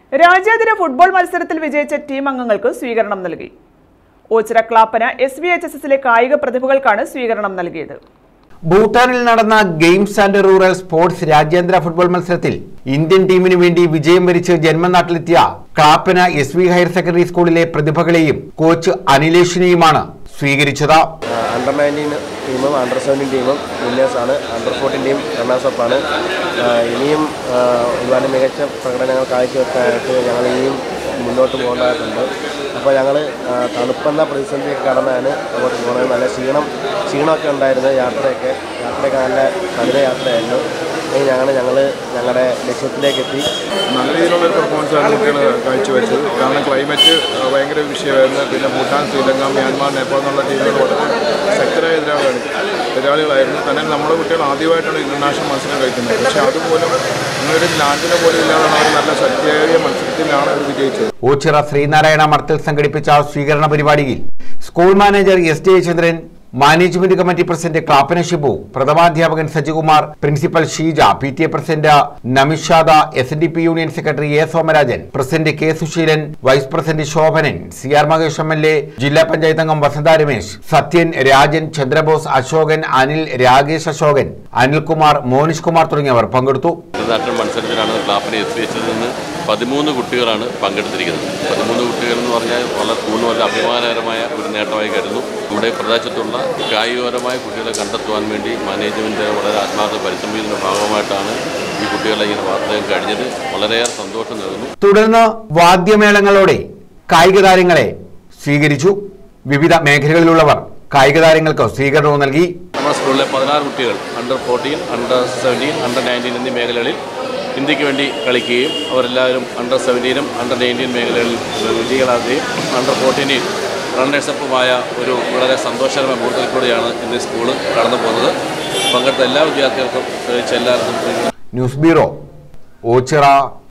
രാജ്യാന്തര ഫുട്ബോൾ മത്സരത്തിൽ വിജയിച്ച ടീം അംഗങ്ങൾക്ക് സ്വീകരണം നൽകി Ochira Clappana S V H S എസിലെ കായിക പ്രതിഭകൾക്കാണ് സ്വീകരണം നൽകിയത് ഭൂട്ടാനിൽ നടന്ന ഗെയിംസ് ആൻഡ് റൂറൽ സ്പോർട്സ് രാജ്യാന്തര ഫുട്ബോൾ മത്സരത്തിൽ ഇന്ത്യൻ ടീമിന് വേണ്ടി വിജയം വരിച്ച് ജന്മനാട്ടിലെത്തിയ Clappana S V higher secondary സ്കൂളിലെ പ്രതിഭകളെയും കോച്ച് അനിലേഷിനെയുമാണ് സ്വീകരിച്ചത് അണ്ടർ നയൻറ്റീൻ ടീമും അണ്ടർ സെവൻറ്റീൻ ടീമും വിന്നേഴ്സാണ് അണ്ടർ ഫോർട്ടീൻ ടീം റണ്ണേഴ്സ് അപ്പാണ് ഇനിയും ആ, ഒരുപാട് മികച്ച പ്രകടനങ്ങൾ കാഴ്ചവെക്കാനായിട്ട് ഞങ്ങൾ ഇനിയും മുന്നോട്ട് പോകേണ്ടതായിട്ടുണ്ട് അപ്പോൾ ഞങ്ങൾ തണുപ്പെന്ന പ്രതിസന്ധിയൊക്കെ കടന്നാണ് അങ്ങോട്ട് പോകുന്നത് നല്ല ക്ഷീണം ക്ഷീണമൊക്കെ ഉണ്ടായിരുന്നു യാത്രയൊക്കെ യാത്രയൊക്കെ നല്ല കഠിന യാത്രയായിരുന്നു ഇനി ഞങ്ങൾ ഞങ്ങൾ ഞങ്ങളുടെ ലക്ഷ്യത്തിലേക്ക് എത്തി നല്ല രീതിയിലുള്ള ഒരു പെർഫോമൻസ് ആണ് കുട്ടികൾ കാഴ്ചവെച്ചത് കാരണം ക്ലൈമറ്റ് അഹ്, ഭയങ്കര വിഷയമായിരുന്നു പിന്നെ ഭൂട്ടാൻ ശ്രീലങ്ക മ്യാൻമാർ നേപ്പാൾ എന്നുള്ള ടീമുകൾ വളരെ ശക്തരായ എതിരാളികളാണ് എതിരാളികളായിരുന്നു തന്നെ നമ്മുടെ കുട്ടികൾ ആദ്യമായിട്ടാണ് ഇന്റർനാഷണൽ മത്സരം കഴിക്കുന്നത് പക്ഷേ അതുപോലും ഇങ്ങനൊരു ലാൻഡിനെ പോലും ഇല്ലാതാണ് അവർ നല്ല ശക്തിയേറിയ മത്സരത്തിലാണ് അവർ വിജയിച്ചത് ഓച്ചിറ ശ്രീനാരായണ മഠത്തിൽ സംഘടിപ്പിച്ച സ്വീകരണ പരിപാടിയിൽ school manager S Jayachandran management committee president Clappana Shibu പ്രഥമാധ്യാപകൻ Sajikumar principal Sheeja P T A president Namishada S N D P union secretary A Somarajan president K Susheelan vice president Shobhanan C R Mahesh M L A ജില്ലാ പഞ്ചായത്ത് അംഗം വസന്ത രമേശ് സത്യൻ രാജൻ ചന്ദ്രബോസ് അശോകൻ അനിൽ രാകേഷ് അശോകൻ അനിൽകുമാർ മോനിഷ് കുമാർ തുടങ്ങിയവർ പങ്കെടുത്തു ഇന്റർനാഷണൽ മത്സരത്തിലാണ് ക്ലാപ്പിനെ എസ് പി എച്ചിൽ നിന്ന് പതിമൂന്ന് കുട്ടികളാണ് പങ്കെടുത്തിരിക്കുന്നത് പതിമൂന്ന് കുട്ടികൾ എന്ന് പറഞ്ഞാൽ വളരെ സ്കൂളിന് വളരെ അഭിമാനകരമായ ഒരു നേട്ടമായി കരുതുന്നു നമ്മുടെ പ്രദേശത്തുള്ള കായികപരമായ കുട്ടികളെ കണ്ടെത്തുവാൻ വേണ്ടി മാനേജ്മെൻറ്റ് വളരെ ആത്മാർത്ഥ പരിശ്രമിക്കുന്നതിൻ്റെ ഭാഗമായിട്ടാണ് ഈ കുട്ടികളെ ഇങ്ങനെ വാർത്തകം കഴിഞ്ഞത് വളരെയേറെ സന്തോഷം നൽകുന്നു തുടർന്ന് വാദ്യമേളങ്ങളോടെ കായിക താരങ്ങളെ സ്വീകരിച്ചു വിവിധ മേഖലകളിലുള്ളവർ കായിക താരങ്ങൾക്ക് സ്വീകരണവും നൽകി നമ്മുടെ സ്കൂളിലെ പതിനാറ് കുട്ടികൾ under fourteen under seventeen under nineteen എന്നീ മേഖലകളിൽ ഇന്ത്യക്ക് വേണ്ടി കളിക്കുകയും അവരെല്ലാവരും അണ്ടർ സെവൻറ്റീനും അണ്ടർ നയൻറ്റീൻ മേഖലകളിൽ വിജയികളാകുകയും അണ്ടർ ഫോർട്ടീനിൽ റണ്ണേഴ്സപ്പുമായ ഒരു വളരെ സന്തോഷകരമായ മുഹൂർത്തത്തിൽ കൂടിയാണ് ഇന്ന് ഈ സ്കൂൾ കടന്നു പോകുന്നത് പങ്കെടുത്ത എല്ലാ വിദ്യാർത്ഥികൾക്കും പ്രത്യേകിച്ച് എല്ലാവർക്കും ന്യൂസ് ബ്യൂറോ ഓച്ചിറ